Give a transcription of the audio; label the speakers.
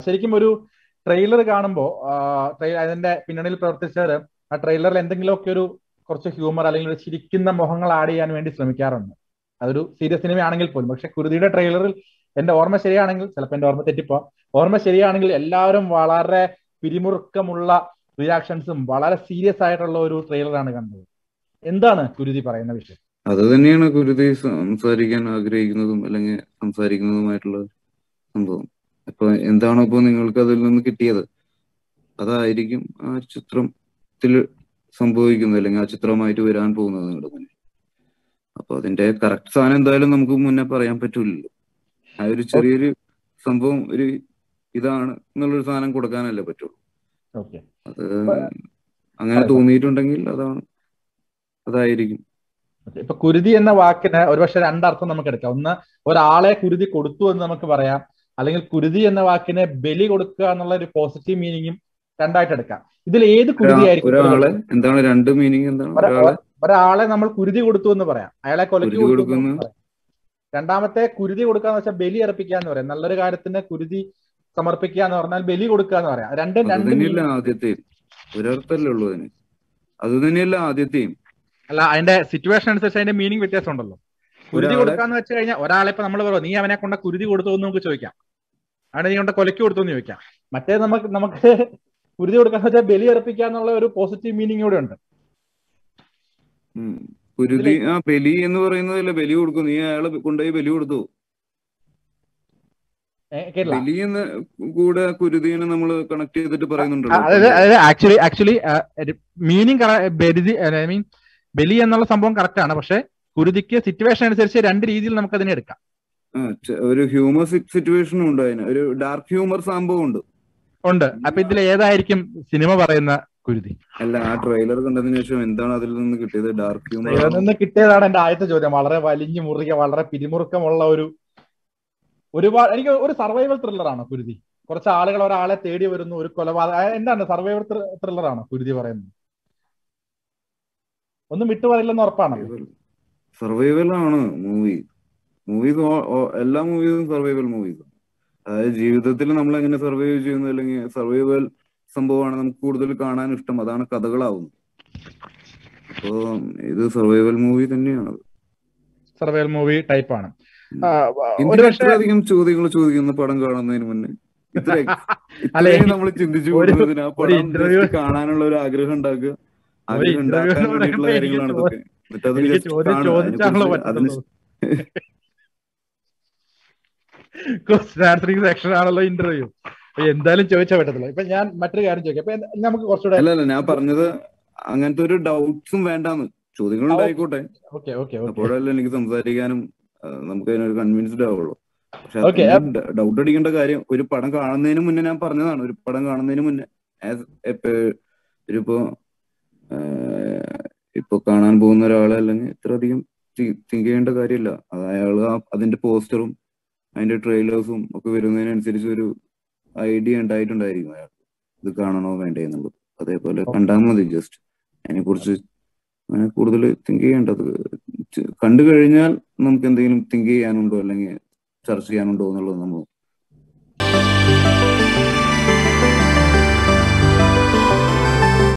Speaker 1: ശരിക്കും ഒരു ട്രെയിലർ കാണുമ്പോൾ അതിന്റെ പിന്നണിയിൽ പ്രവർത്തിച്ചവർ ആ ട്രെയിലറിൽ എന്തെങ്കിലുമൊക്കെ ഒരു കുറച്ച് ഹ്യൂമർ അല്ലെങ്കിൽ ഒരു ചിരിക്കുന്ന മുഖങ്ങൾ ആഡ് ചെയ്യാൻ വേണ്ടി ശ്രമിക്കാറുണ്ട് അതൊരു സീരിയസ് സിനിമ ആണെങ്കിൽ പോലും പക്ഷെ കുരുതിയുടെ ട്രെയിലറിൽ എന്റെ ഓർമ്മ ശരിയാണെങ്കിൽ ചിലപ്പോൾ എന്റെ ഓർമ്മ തെറ്റിപ്പോ ഓർമ്മ ശരിയാണെങ്കിൽ എല്ലാവരും വളരെ പിരിമുറുക്കമുള്ള റിയാക്ഷൻസും വളരെ സീരിയസ് ആയിട്ടുള്ള ഒരു ട്രെയിലറാണ് കണ്ടത് എന്താണ് കുരുതി പറയുന്ന വിഷയം
Speaker 2: അത് തന്നെയാണ് കുരുതി സംസാരിക്കാൻ ആഗ്രഹിക്കുന്നതും അല്ലെങ്കിൽ സംസാരിക്കുന്നതുമായിട്ടുള്ള സംഭവം ഇപ്പൊ എന്താണോ ഇപ്പൊ നിങ്ങൾക്ക് അതിൽ നിന്ന് കിട്ടിയത് അതായിരിക്കും ആ ചിത്രത്തിൽ സംഭവിക്കുന്നത് അല്ലെങ്കിൽ ആ ചിത്രമായിട്ട് വരാൻ പോകുന്നത് നിങ്ങളുടെ മുന്നിൽ അപ്പൊ അതിന്റെ കറക്റ്റ് സാധനം എന്തായാലും നമുക്ക് മുന്നേ പറയാൻ പറ്റൂലല്ലോ ആ ഒരു ചെറിയൊരു സംഭവം ഒരു ഇതാണ് എന്നുള്ളൊരു സാധനം കൊടുക്കാനല്ലേ പറ്റുള്ളൂ
Speaker 1: ഓക്കെ
Speaker 2: അത് അങ്ങനെ തോന്നിയിട്ടുണ്ടെങ്കിൽ അതാണ് അതായിരിക്കും
Speaker 1: ഇപ്പൊ കുരുതി എന്ന വാക്കിന് ഒരുപക്ഷെ രണ്ടർത്ഥം നമുക്ക് എടുക്കാം ഒന്ന് ഒരാളെ കുരുതി കൊടുത്തു എന്ന് നമുക്ക് പറയാം അല്ലെങ്കിൽ കുരുതി എന്ന വാക്കിന് ബലി കൊടുക്കുക എന്നുള്ള ഒരു പോസിറ്റീവ് മീനിങ്ങും രണ്ടായിട്ട് എടുക്കാം ഇതിൽ ഏത് കുരുതി ആയിരിക്കും
Speaker 2: ഒരാളെ എന്താണ് രണ്ട് മീനിങ് എന്താണ് ഒരാളെ
Speaker 1: ഒരാളെ നമ്മൾ കുരുതി കൊടുത്തു എന്ന് പറയാം അയാളെ കൊലക്ക്
Speaker 2: കുരുതി
Speaker 1: കൊടുത്തു എന്ന്
Speaker 2: കൊടുക്കുന്നു.
Speaker 1: പറയാം. രണ്ടാമത്തെ കുരുതി കൊടുക്കാന്ന് വെച്ചാൽ ബലി അർപ്പിക്കുക എന്ന് പറയാം നല്ലൊരു കാര്യത്തിന് കുരുതി സമർപ്പിക്കുക എന്ന് പറഞ്ഞാൽ ബലി കൊടുക്കുക എന്ന് പറയാം രണ്ടും
Speaker 2: അത്
Speaker 1: രണ്ട്
Speaker 2: തന്നെയല്ല
Speaker 1: meaning-
Speaker 2: ആദ്യത്തെയും ഒരർത്ഥല്ലേ ഉള്ളൂ അതിന് അത് തന്നെയല്ല ആദ്യത്തെയും
Speaker 1: അല്ല അതിന്റെ സിറ്റുവേഷൻ അനുസരിച്ച് അതിന്റെ മീനിങ് വ്യത്യാസം ഉണ്ടല്ലോ കുരുതി
Speaker 2: ഒരാളെ-
Speaker 1: കൊടുക്കാന്ന് വെച്ച് കഴിഞ്ഞാൽ ഒരാളെ ഇപ്പൊ നമ്മൾ പറയും നീ അവനെ കൊണ്ട് കുരുതി കൊടുത്തു എന്ന് നമുക്ക് ചോദിക്കാം അവനെ നീ കൊണ്ട് കൊലക്ക് കൊടുത്തു എന്ന് ചോദിക്കാം മറ്റേ നമുക്ക് നമുക്ക് കുരുതി കൊടുക്കാന്ന് വെച്ചാൽ ബലി അർപ്പിക്കുക എന്നുള്ള ഒരു പോസിറ്റീവ് മീനിങ് കൂടെ ഉണ്ട്
Speaker 2: ഉം. കുരുതി ആ ബലി എന്ന് പറയുന്നതല്ല ബലി കൊടുക്കും നീ അയാളെ കൊണ്ടുപോയി ബലി കൊടുത്തു
Speaker 1: ഏ, കേട്ടില്ല
Speaker 2: ബലി എന്ന കൂടെ കുരുതിനെ നമ്മൾ കണക്ട് ചെയ്തിട്ട് പറയുന്നുണ്ടല്ലോ
Speaker 1: അതായത് അതായത് ആക്ച്വലി ആക്ച്വലി മീനിങ് ബലി ഐ മീൻ ബലി എന്നുള്ള സംഭവം കറക്റ്റ് ആണ് പക്ഷെ കുരുതിക്ക് സിറ്റുവേഷൻ അനുസരിച്ച് രണ്ട് രീതിയിൽ നമുക്ക് അതിനെ എടുക്കാം
Speaker 2: ആ, ചെ- ഒരു ഹ്യൂമർ സിറ്റുവേഷനും ഉണ്ട് അതിന് ഒരു ഡാർക്ക് ഹ്യൂമർ സംഭവം ഉണ്ട്
Speaker 1: ഉണ്ട് അപ്പൊ ഇതിൽ ഏതായിരിക്കും സിനിമ പറയുന്ന കുരുതി
Speaker 2: അല്ല ആ ട്രെയിലർ കണ്ടതിന് ശേഷം എന്താണ് അതിൽ നിന്ന് കിട്ടിയത് ഡാർക്ക് ഹ്യൂമർ
Speaker 1: ഇതിൽ നിന്ന് കിട്ടിയതാണ് എന്റെ ആദ്യത്തെ ചോദ്യം വളരെ വലിഞ്ഞു മുറുകിയ വളരെ പിരിമുറുക്കമുള്ള ഒരു ഒരുപാട് എനിക്ക് ഒരു സർവൈവൽ ത്രില്ലറാണ് കുരുതി കുറച്ച് ആളുകൾ ഒരാളെ തേടി വരുന്നു ഒരു കൊലപാതക ആ, എന്താണ് സർവൈവൽ ത്രില്ലറാണ് കുരുതി പറയുന്നത് ഒന്നും വിട്ടു പറയില്ലെന്ന് ഉറപ്പാണല്ലോ
Speaker 2: സർവൈവൽ ആണ് മൂവി മൂവീസ് എല്ലാ മൂവീസും സർവൈവൽ മൂവീസ് അതായത് ജീവിതത്തിൽ നമ്മൾ എങ്ങനെ സർവൈവ് ചെയ്യുന്നു അല്ലെങ്കിൽ സർവൈവൽ സംഭവമാണ് നമുക്ക് കൂടുതൽ കാണാൻ ഇഷ്ടം അതാണ് കഥകളാവുന്നത് അപ്പോ ഇത് സർവൈവൽ മൂവി തന്നെയാണ്
Speaker 1: സർവൈവൽ മൂവി ടൈപ്പ് ആണ് ആ, ഒരു
Speaker 2: എന്തിനാ
Speaker 1: പക്ഷേ
Speaker 2: ഇത്രയധികം ചോദ്യങ്ങൾ ചോദിക്കുന്ന പടം കാണുന്നതിന് മുന്നേ ഇത്ര
Speaker 1: അല്ല,
Speaker 2: ഇത്രയും നമ്മൾ ചിന്തിച്ചു
Speaker 1: ഒരു-
Speaker 2: കൂടുന്നതിന് ആ
Speaker 1: ഒരു
Speaker 2: പടം
Speaker 1: interview-
Speaker 2: just കാണാനുള്ള ഒരു ആഗ്രഹം ഉണ്ടാക്കുക ആഗ്രഹം
Speaker 1: interview
Speaker 2: ഉണ്ടാക്കാൻ
Speaker 1: എന്ന്
Speaker 2: വേണ്ടിയിട്ടുള്ള
Speaker 1: പറയുമ്പോ
Speaker 2: കാര്യങ്ങളാണ്
Speaker 1: എനിക്ക്
Speaker 2: ഇതൊക്കെ എന്നിട്ട് അത്
Speaker 1: എനിക്ക്
Speaker 2: just
Speaker 1: ചോദ്യം
Speaker 2: കാണുക.
Speaker 1: ചോദിച്ചാണല്ലോ
Speaker 2: അതിനെക്കുറിച്ച് അതിന്
Speaker 1: പറ്റുന്നത് ക്വസ്റ്റ്യൻ ആൻസറിംഗ് സെക്ഷൻ ആണല്ലോ ഇന്റർവ്യൂ എന്തായാലും ചോദിച്ചാൽ പറ്റത്തില്ല ഇപ്പൊ ഞാൻ മറ്റൊരു കാര്യം ചോദിക്കാം അപ്പൊ എന്ത്- നമുക്ക് കുറച്ചുകൂടെ
Speaker 2: അല്ല അല്ല ഞാൻ പറഞ്ഞത് അങ്ങനത്തെ ഒരു ഡൗട്ട്സും വേണ്ടാന്ന് ചോദ്യങ്ങൾ ഉണ്ടായിക്കോട്ടെ
Speaker 1: ഓക്കെ ഓക്കെ ഓക്കെ
Speaker 2: അപ്പോഴല്ലേ എനിക്ക് സംസാരിക്കാനും ആ, നമുക്ക് അതിനൊരു കൺവിൻസ്ഡ് ആവുള്ളൂ പക്ഷെ
Speaker 1: Okay,
Speaker 2: ഡൗട്ട് അടിക്കേണ്ട കാര്യം ഒരു പടം കാണുന്നതിന് മുന്നേ ഞാൻ പറഞ്ഞതാണ് ഒരു പടം കാണുന്നതിന് മുന്നേ ആസ് ഒരിപ്പോ ആ, ഇപ്പൊ കാണാൻ പോകുന്ന ഒരാളെ അല്ലെങ്കിൽ ഇത്രയധികം തിങ്ക് ചെയ്യേണ്ട കാര്യമില്ല അത് അയാൾ അതിന്റെ പോസ്റ്ററും അതിന്റെ ട്രെയിലേഴ്സും ഒക്കെ വരുന്നതിനനുസരിച്ച് ഒരു ഐഡിയ ഉണ്ടായിട്ടുണ്ടായിരിക്കും അയാൾ ഇത് കാണണോ വേണ്ടേ എന്നുള്ളത് അതേപോലെ കണ്ടാൽ മതി ജസ്റ്റ് അതിനെ കുറിച്ച് അങ്ങനെ കൂടുതൽ തിങ്ക് ചെയ്യേണ്ടത് ചെ- കണ്ടു കഴിഞ്ഞാൽ നമുക്ക് എന്തെങ്കിലും തിങ്ക് ചെയ്യാനുണ്ടോ അല്ലെങ്കിൽ ചർച്ച ചെയ്യാനുണ്ടോ എന്നുള്ളത് നമ്മൾ